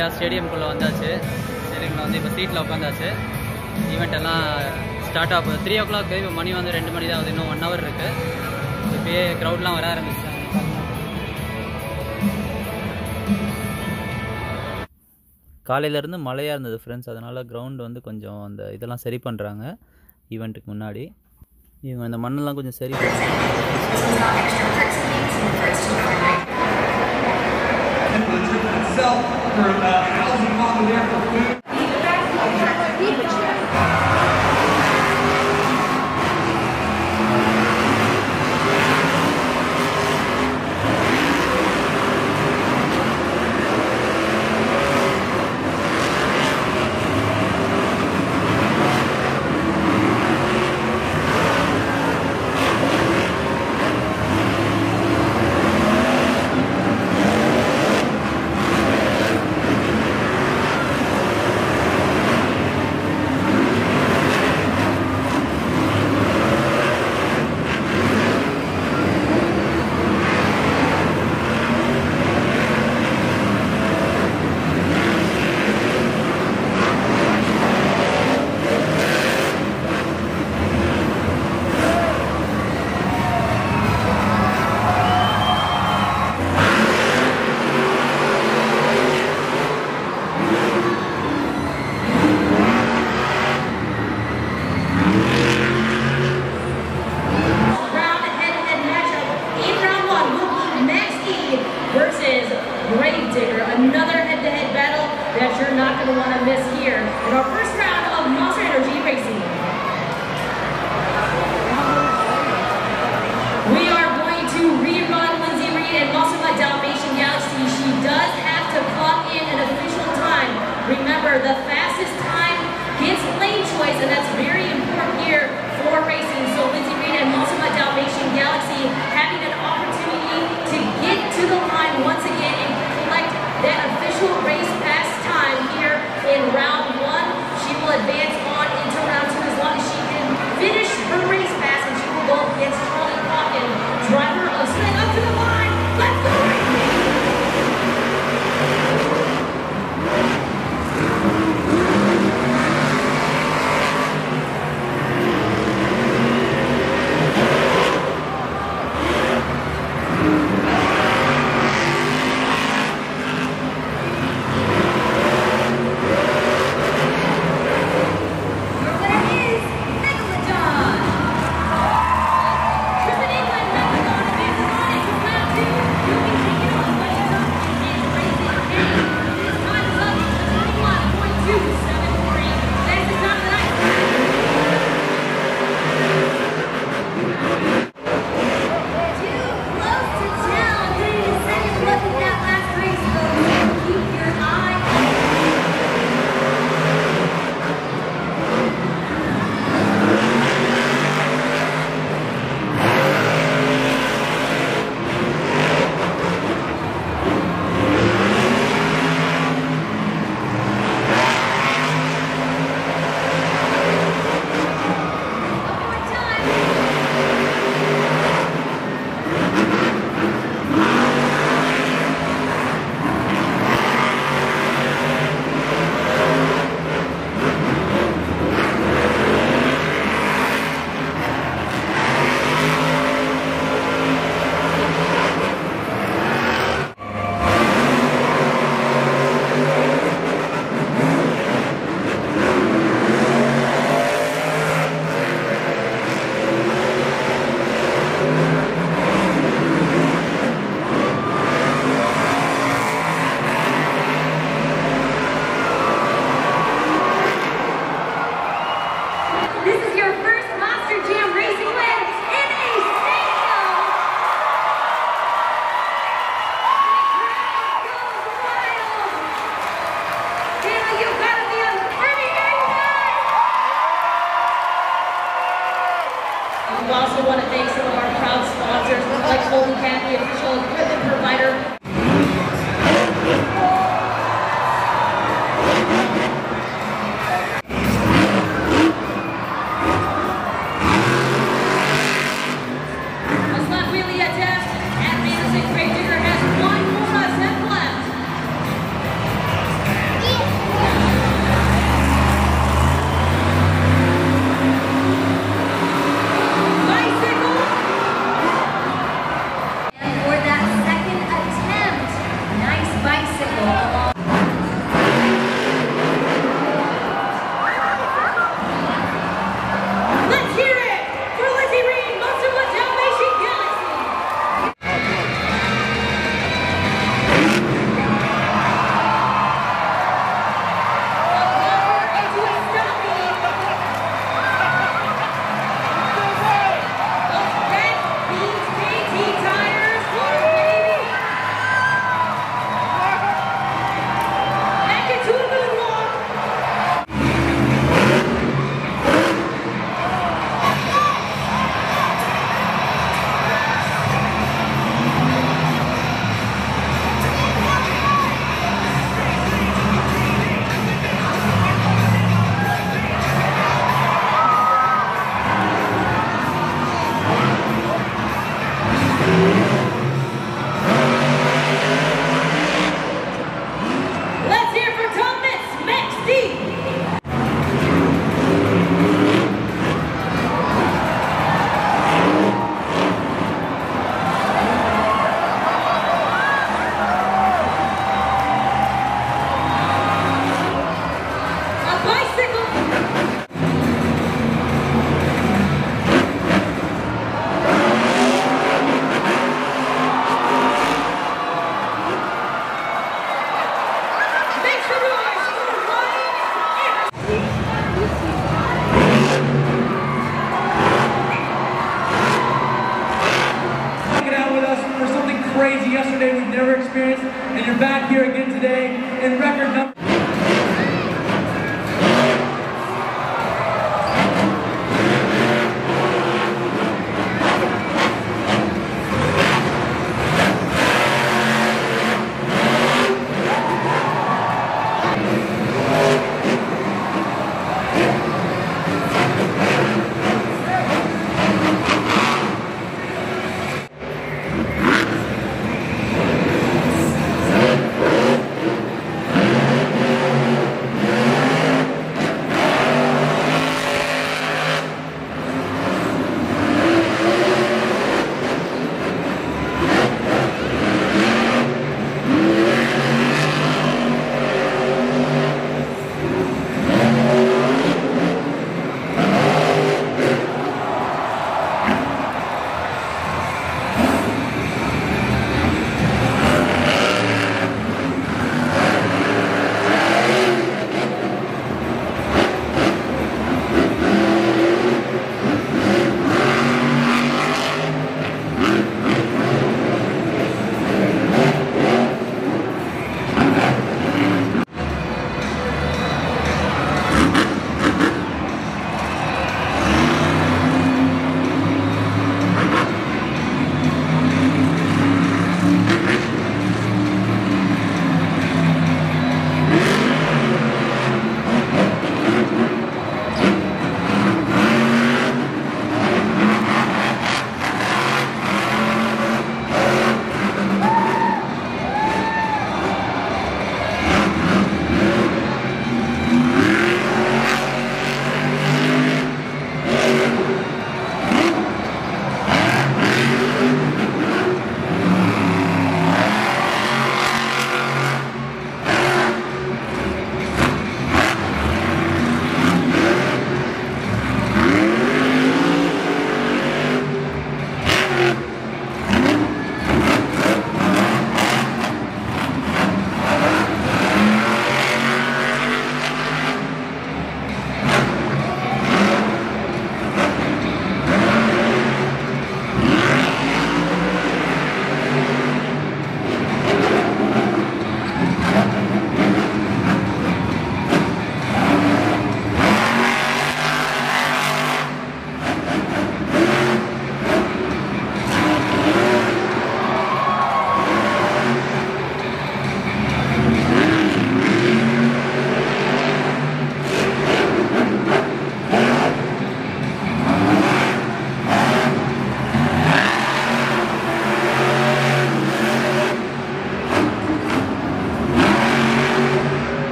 ஸ்டேடியம்குள்ளே வந்தாச்சு ஸ்டேடியமில் வந்து இப்போ சீட்டில் உட்காந்தாச்சு ஈவெண்ட் எல்லாம் ஸ்டார்ட் ஆக த்ரீ ஓ கிளாக் இப்போ மணி வந்து ரெண்டு மணி தான் ஆகுது இன்னும் ஒன் ஹவர் இருக்குது இப்போயே க்ரௌட்லாம் வர ஆரம்பிச்சிட்டாங்க காலையிலேருந்து மழையாக இருந்தது ஃப்ரெண்ட்ஸ் அதனால் கிரவுண்ட் வந்து கொஞ்சம் அந்த இதெல்லாம் சரி பண்ணுறாங்க ஈவெண்ட்டுக்கு முன்னாடி இவங்க அந்த மண்ணெல்லாம் கொஞ்சம் சரி itself for the housing model there for food. round head-to-head matchup. In round one will be Max E versus Gravedigger. Another head-to-head battle that you're not going to want to miss here in our first round of Monster Energy Racing. We are going to rerun Lindsay Reed and Monster by Dalmatian Galaxy. She does have to clock in an official time. Remember, the fastest time gets lane choice, and that's very important here for racing. So Lindsay Reed and Monster by Dalmatian Galaxy having an opportunity to get to the line once again and collect that official race pass time here in round one. She will advance on into round two as long as she can finish her race pass, and she will go against Charlie Hawkin, driver of Smith up to the line. Let's go! Racing! Your winner is Megalodon. Tristan England, Megalodon advances on into round two. You can take it on what you done in racing game. His time is up. 21.273. That's the time of the night. Too close to town. Getting a second look at that last race, though. Keep your eye on back here again today in record number.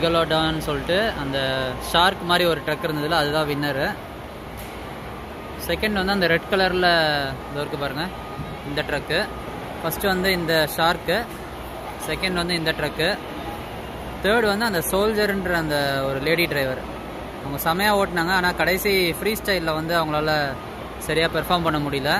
மெகலோடான்னு சொல்லிட்டு அந்த shark மாதிரி ஒரு drug இருந்ததுல அதுதான் winner second வந்து அந்த red கலரில் இது இருக்கு பாருங்க இந்த ட்ரக்கு ஃபஸ்ட்டு வந்து இந்த ஷார்க்கு செகண்ட் வந்து இந்த ட்ரக்கு தேர்ட் வந்து அந்த சோல்ஜர்ன்ற அந்த ஒரு லேடி டிரைவர் அவங்க செமையாக ஓட்டினாங்க ஆனால் கடைசி ஃப்ரீ ஸ்டைலில் வந்து அவங்களால சரியாக பெர்ஃபார்ம் பண்ண முடியல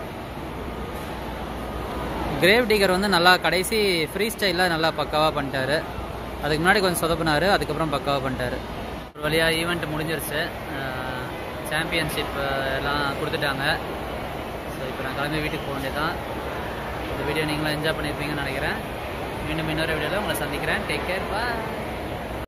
கிரேவ் டிகர் வந்து நல்லா கடைசி ஃப்ரீ ஸ்டைலில் நல்லா பக்காவாக பண்ணிட்டாரு அதுக்கு முன்னாடி கொஞ்சம் சொதப்பினாரு அதுக்கப்புறம் பக்காவாக பண்ணிட்டாரு ஒரு வழியாக ஈவெண்ட் முடிஞ்சிருச்சு சாம்பியன்ஷிப் எல்லாம் கொடுத்துட்டாங்க ஸோ இப்போ நான் கிளம்பி வீட்டுக்கு போக வேண்டியதான் இந்த வீடியோ நீங்களும் என்ஜாய் பண்ணியிருப்பீங்கன்னு நினைக்கிறேன் மீண்டும் இன்னொரு வீடியோவில் உங்களை சந்திக்கிறேன் டேக் கேர் பாய்